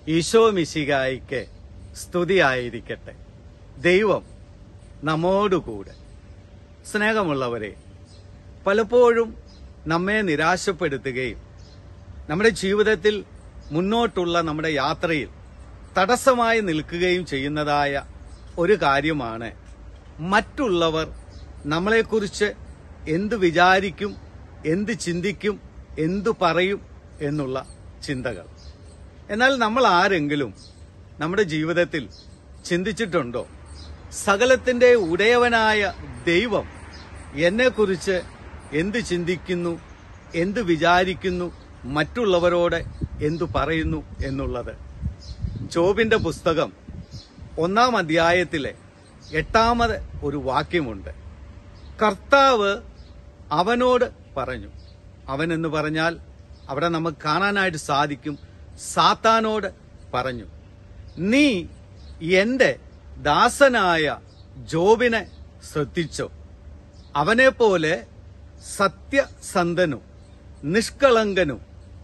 ഈശോ മിശികായിക്ക് സ്തുതിയായിരിക്കട്ടെ ദൈവം നമ്മോടുകൂടെ സ്നേഹമുള്ളവരെ പലപ്പോഴും നമ്മെ നിരാശപ്പെടുത്തുകയും നമ്മുടെ ജീവിതത്തിൽ മുന്നോട്ടുള്ള നമ്മുടെ യാത്രയിൽ തടസ്സമായി നിൽക്കുകയും ചെയ്യുന്നതായ ഒരു കാര്യമാണ് മറ്റുള്ളവർ നമ്മളെക്കുറിച്ച് എന്ത് വിചാരിക്കും എന്ത് ചിന്തിക്കും എന്തു പറയും എന്നുള്ള ചിന്തകൾ എന്നാൽ നമ്മൾ ആരെങ്കിലും നമ്മുടെ ജീവിതത്തിൽ ചിന്തിച്ചിട്ടുണ്ടോ സകലത്തിന്റെ ഉടയവനായ ദൈവം എന്നെക്കുറിച്ച് എന്ത് ചിന്തിക്കുന്നു എന്ത് വിചാരിക്കുന്നു മറ്റുള്ളവരോട് എന്തു പറയുന്നു എന്നുള്ളത് ജോബിന്റെ പുസ്തകം ഒന്നാം അധ്യായത്തിലെ എട്ടാമത് ഒരു വാക്യമുണ്ട് കർത്താവ് അവനോട് പറഞ്ഞു അവൻ എന്ന് പറഞ്ഞാൽ അവിടെ നമുക്ക് കാണാനായിട്ട് സാധിക്കും സാത്താനോട് പറഞ്ഞു നീ എന്റെ ദാസനായ ജോബിനെ ശ്രദ്ധിച്ചോ അവനെ പോലെ സത്യസന്ധനും നിഷ്കളങ്കനും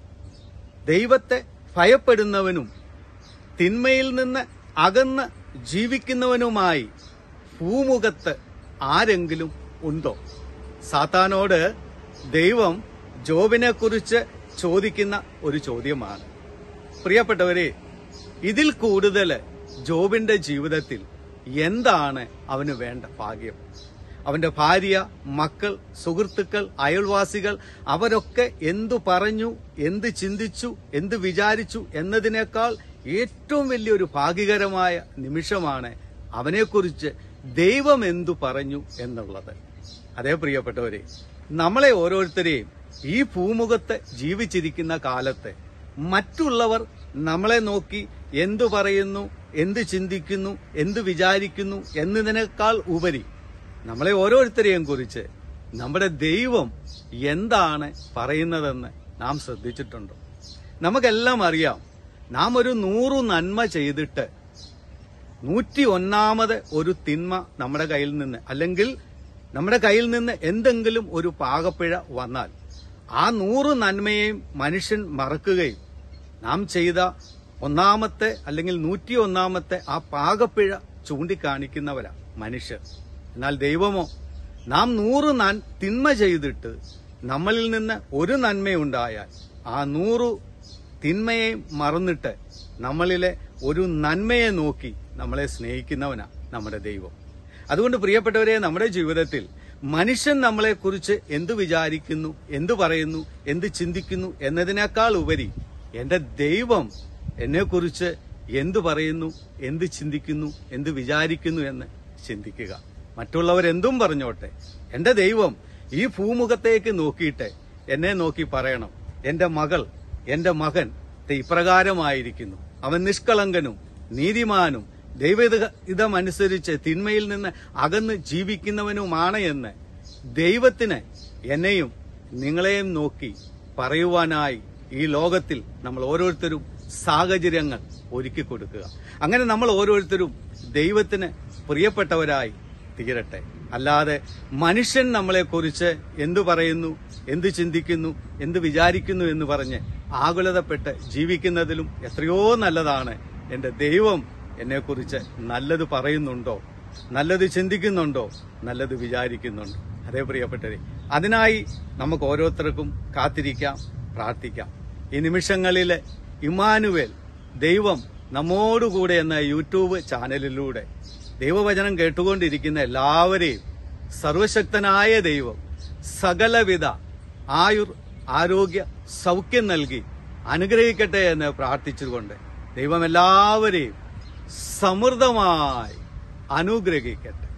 ദൈവത്തെ ഭയപ്പെടുന്നവനും തിന്മയിൽ നിന്ന് അകന്ന് ജീവിക്കുന്നവനുമായി ഭൂമുഖത്ത് ആരെങ്കിലും ഉണ്ടോ സാത്താനോട് ദൈവം ജോബിനെ കുറിച്ച് ചോദിക്കുന്ന ഒരു ചോദ്യമാണ് പ്രിയപ്പെട്ടവരെ ഇതിൽ കൂടുതൽ ജോബിന്റെ ജീവിതത്തിൽ എന്താണ് അവന് വേണ്ട ഭാഗ്യം അവന്റെ ഭാര്യ മക്കൾ സുഹൃത്തുക്കൾ അയൽവാസികൾ അവരൊക്കെ എന്തു പറഞ്ഞു എന്ത് ചിന്തിച്ചു എന്ത് വിചാരിച്ചു എന്നതിനേക്കാൾ ഏറ്റവും വലിയൊരു ഭാഗ്യകരമായ നിമിഷമാണ് അവനെക്കുറിച്ച് ദൈവം എന്തു പറഞ്ഞു എന്നുള്ളത് അതേ പ്രിയപ്പെട്ടവരെ നമ്മളെ ഓരോരുത്തരെയും ഈ ഭൂമുഖത്ത് ജീവിച്ചിരിക്കുന്ന കാലത്ത് മറ്റുള്ളവർ നമ്മളെ നോക്കി എന്തു പറയുന്നു എന്ത് ചിന്തിക്കുന്നു എന്ത് വിചാരിക്കുന്നു എന്നതിനേക്കാൾ ഉപരി നമ്മളെ ഓരോരുത്തരെയും കുറിച്ച് നമ്മുടെ ദൈവം എന്താണ് പറയുന്നതെന്ന് നാം ശ്രദ്ധിച്ചിട്ടുണ്ടോ നമുക്കെല്ലാം അറിയാം നാം ഒരു നൂറു നന്മ ചെയ്തിട്ട് നൂറ്റി ഒന്നാമത് ഒരു തിന്മ നമ്മുടെ കയ്യിൽ നിന്ന് അല്ലെങ്കിൽ നമ്മുടെ കയ്യിൽ നിന്ന് എന്തെങ്കിലും ഒരു പാകപ്പിഴ വന്നാൽ ആ നൂറ് നന്മയെയും മനുഷ്യൻ മറക്കുകയും നാം ചെയ്ത ഒന്നാമത്തെ അല്ലെങ്കിൽ നൂറ്റി ഒന്നാമത്തെ ആ പാകപ്പിഴ ചൂണ്ടിക്കാണിക്കുന്നവരാ മനുഷ്യർ എന്നാൽ ദൈവമോ നാം നൂറ് നൻ- തിന്മ ചെയ്തിട്ട് നമ്മളിൽ നിന്ന് ഒരു നന്മയുണ്ടായാൽ ആ നൂറു തിന്മയെ മറന്നിട്ട് നമ്മളിലെ ഒരു നന്മയെ നോക്കി നമ്മളെ സ്നേഹിക്കുന്നവനാ നമ്മുടെ ദൈവം അതുകൊണ്ട് പ്രിയപ്പെട്ടവരെ നമ്മുടെ ജീവിതത്തിൽ മനുഷ്യൻ നമ്മളെക്കുറിച്ച് എന്തു വിചാരിക്കുന്നു എന്തു പറയുന്നു എന്ത് ചിന്തിക്കുന്നു എന്നതിനേക്കാൾ ഉപരി എന്റെ ദൈവം എന്നെക്കുറിച്ച് എന്തു പറയുന്നു എന്ത് ചിന്തിക്കുന്നു എന്ത് വിചാരിക്കുന്നു എന്ന് ചിന്തിക്കുക മറ്റുള്ളവരെന്തും പറഞ്ഞോട്ടെ എന്റെ ദൈവം ഈ ഭൂമുഖത്തേക്ക് നോക്കിയിട്ട് എന്നെ നോക്കി പറയണം എന്റെ മകൾ എന്റെ മകൻ ദേ ഇപ്രകാരമായിരിക്കുന്നു അവൻ നിഷ്കളങ്കനും നീതിമാനും ദൈവഹിതമനുസരിച്ച് തിന്മയിൽ നിന്ന് അകന്ന് ജീവിക്കുന്നവനുമാണ് എന്ന് ദൈവത്തിന് എന്നെയും നിങ്ങളെയും നോക്കി പറയുവാനായി ഈ ലോകത്തിൽ നമ്മൾ ഓരോരുത്തരും സാഹചര്യങ്ങൾ ഒരുക്കി കൊടുക്കുക അങ്ങനെ നമ്മൾ ഓരോരുത്തരും ദൈവത്തിന് പ്രിയപ്പെട്ടവരായി തീരട്ടെ അല്ലാതെ മനുഷ്യൻ നമ്മളെക്കുറിച്ച് എന്തു പറയുന്നു എന്ത് ചിന്തിക്കുന്നു എന്ത് വിചാരിക്കുന്നു എന്ന് പറഞ്ഞ് ആകുലതപ്പെട്ട് ജീവിക്കുന്നതിലും എത്രയോ നല്ലതാണ് എന്റെ ദൈവം എന്നെക്കുറിച്ച് നല്ലത് പറയുന്നുണ്ടോ നല്ലത് ചിന്തിക്കുന്നുണ്ടോ നല്ലത് വിചാരിക്കുന്നുണ്ടോ അതേ പ്രിയപ്പെട്ടവരെ അതിനായി നമുക്ക് ഓരോരുത്തർക്കും കാത്തിരിക്കാം പ്രാർത്ഥിക്കാം ഈ നിമിഷങ്ങളിൽ ഇമാനുവേൽ ദൈവം നമ്മോടുകൂടെ എന്ന യൂട്യൂബ് ചാനലിലൂടെ ദൈവവചനം കേട്ടുകൊണ്ടിരിക്കുന്ന എല്ലാവരെയും സർവശക്തനായ ദൈവം സകലവിധ ആയുർ ആരോഗ്യ സൗഖ്യം നൽകി അനുഗ്രഹിക്കട്ടെ എന്ന് പ്രാർത്ഥിച്ചുകൊണ്ട് ദൈവം എല്ലാവരെയും സമൃദ്ധമായി അനുഗ്രഹിക്കട്ടെ